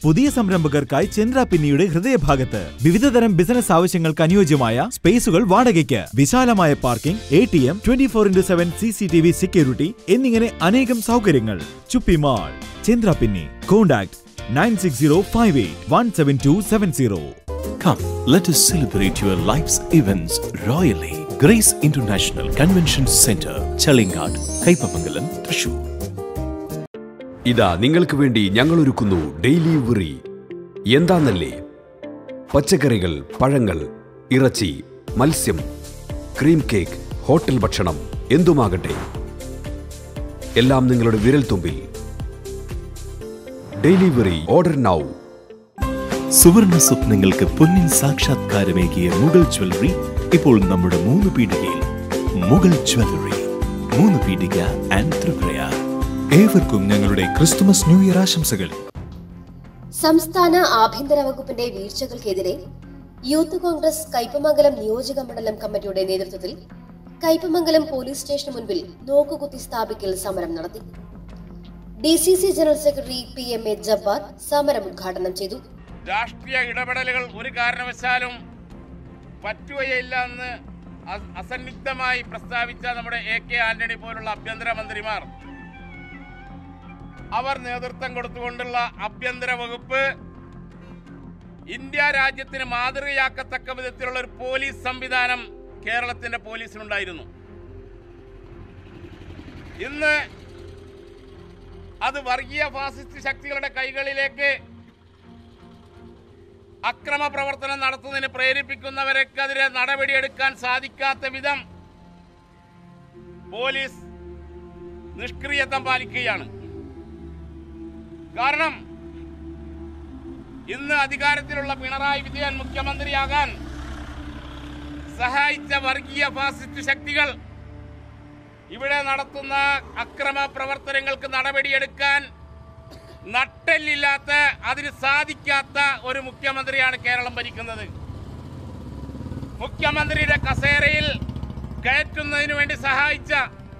പുതിയ സംരംഭകർക്കായി ചന്ദ്ര പിന്നിയുടെ ഹൃദയഭാഗത്ത് വിവിധതരം ബിസിനസ് ആവശ്യങ്ങൾക്ക് അനുയോജ്യമായ സ്പേസുകൾ വാടകയ്ക്ക് വിശാലമായ parking A T M twenty four into seven C C T V security എന്നിങ്ങനെ അനേകം സൗകര്യങ്ങൾ ചുപ്പി മാൾ ചന്ദ്ര പിന്നി contact nine six zero five eight one seven two seven zero Come, let us celebrate your life's events royally. Grace International Convention Center, Chalingad, Kaipamangalam, Thrissur. ഇതാ നിങ്ങൾക്ക് വേണ്ടി ഞങ്ങൾ ഒരുക്കുന്നു ഡെയിലി ഉറി എന്താന്നല്ലേ പച്ചക്കറികൾ പഴങ്ങൾ ഇറച്ചി മത്സ്യം ക്രീം കേക്ക് ഹോട്ടൽ ഭക്ഷണം എന്തുമാകട്ടെ എല്ലാം നിങ്ങളുടെ വിരൽത്തുമ്പിൽ ഡെലിവറി ഓർഡർ നൗ സുവർണ സ്വപ്നങ്ങൾക്ക് പൊന്നിൻ സാക്ഷാത്കാരമേകിയ മുഗൾ ജ്വല്ലറി ഇപ്പോൾ നമ്മുടെ മൂന്ന് പീടികയിൽ മുഗൾ ജ്വല്ലറി മൂന്ന് പീടിക ആൻഡ് ത്രിപുരയാർ ഏവർക്കും ഞങ്ങളുടെ ക്രിസ്തുമസ് ന്യൂ ഇയർ ആശംസകൾ സംസ്ഥാന ആഭ്യന്തര വകുപ്പിന്റെ വീഴ്ചകൾക്കെതിരെ യൂത്ത് കോൺഗ്രസ് കയ്പമംഗലം നിയോജക മണ്ഡലം കമ്മിറ്റിയുടെ നേതൃത്വത്തിൽ കയ്പമംഗലം പോലീസ് സ്റ്റേഷന് മുൻപിൽ നോക്കുകുത്തി സ്ഥാപിക്കൽ സമരം നടത്തി D C C general secretary P M A Jabbar സമരം ഉദ്ഘാടനം ചെയ്തു രാഷ്ട്രീയ ഇടപെടലുകൾ ഒരു കാരണവശാലും പറ്റുകയില്ല എന്ന് അ- അസന്നിഗ്ധമായി പ്രസ്താവിച്ച നമ്മുടെ എ കെ ആന്റണി പോലുള്ള ആഭ്യന്തര മന്ത്രിമാർ അവർ നേതൃത്വം കൊടുത്തുകൊണ്ടുള്ള ആഭ്യന്തര വകുപ്പ് ഇന്ത്യ രാജ്യത്തിന് മാതൃകയാക്കത്തക്ക വിധത്തിലുള്ള ഒരു പോലീസ് സംവിധാനം കേരളത്തിന്റെ പോലീസിനുണ്ടായിരുന്നു ഇന്ന് അത് വർഗീയ ഫാസിസ്റ്റ് ശക്തികളുടെ കൈകളിലേക്ക് അക്രമ പ്രവർത്തനം നടത്തുന്നതിന് പ്രേരിപ്പിക്കുന്നവർക്കെതിരെ നടപടിയെടുക്കാൻ സാധിക്കാത്ത വിധം പോലീസ് നിഷ്ക്രിയത്വം പാലിക്കുകയാണ് കാരണം ഇന്ന് അധികാരത്തിലുള്ള പിണറായി വിജയൻ മുഖ്യമന്ത്രിയാകാൻ സഹായിച്ച വർഗീയ ഫാസിസ്റ്റ് ശക്തികൾ ഇവിടെ നടത്തുന്ന അക്രമ പ്രവർത്തനങ്ങൾക്ക് നടപടിയെടുക്കാൻ നട്ടെല്ലില്ലാത്ത അതിന് സാധിക്കാത്ത ഒരു മുഖ്യമന്ത്രിയാണ് കേരളം ഭരിക്കുന്നത് മുഖ്യമന്ത്രിയുടെ കസേരയിൽ കയറ്റുന്നതിന് വേണ്ടി സഹായിച്ച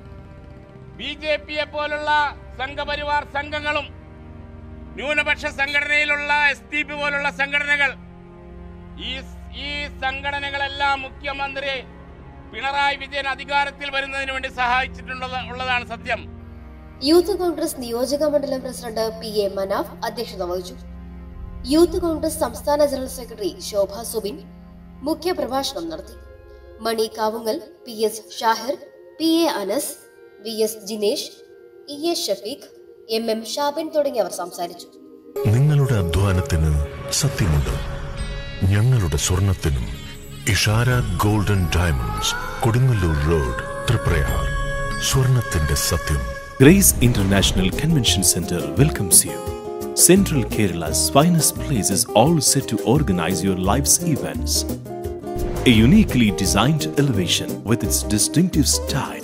ബി ജെ പിയെ പോലുള്ള സംഘപരിവാർ സംഘങ്ങളും ന്യൂനപക്ഷ സംഘടനയിലുള്ള എസ് ടി പി പോലുള്ള സംഘടനകൾ ഈ ഈ സംഘടനകളെല്ലാം മുഖ്യമന്ത്രി പിണറായി വിജയൻ അധികാരത്തിൽ വരുന്നതിന് വേണ്ടി സഹായിച്ചിട്ടുള്ളത് ഉള്ളതാണ് സത്യം യൂത്ത് കോൺഗ്രസ് നിയോജക മണ്ഡലം പ്രസിഡന്റ് പി എ മനാഫ് അധ്യക്ഷത വഹിച്ചു യൂത്ത് കോൺഗ്രസ് സംസ്ഥാന ജനറൽ സെക്രട്ടറി ശോഭ സുബിൻ മുഖ്യപ്രഭാഷണം നടത്തി Mani Kavungal P S Shahir P A Anas V S Jinesh E A Shafeeq M M Shabin തുടങ്ങിയവർ സംസാരിച്ചു നിങ്ങളുടെ അധ്വാനത്തിന് സത്യമുണ്ട് ഞങ്ങളുടെ സ്വർണത്തിനും Ishara golden diamonds Kodungallur road Triprayar സ്വർണത്തിന്റെ സത്യം Grace International Convention Center welcomes you. Central Kerala's finest place is all set to organize your life's events. A uniquely designed elevation with its distinctive style.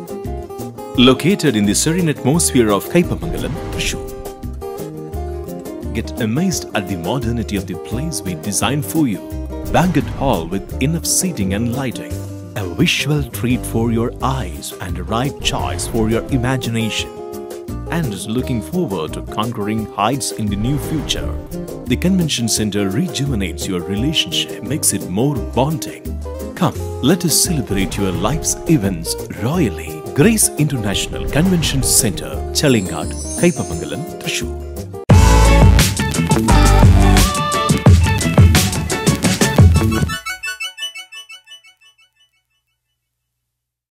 Located in the serene atmosphere of Kaipamangalam, Thrissur. Get amazed at the modernity of the place we designed for you. Banquet hall with enough seating and lighting. A visual treat for your eyes and a right choice for your imagination. And is looking forward to conquering heights in the new future. The convention center rejuvenates your relationship, makes it more bonding. Come, let us celebrate your life's events royally. Grace International Convention Center, Chalingad, Kaipamangalam, Thrissur.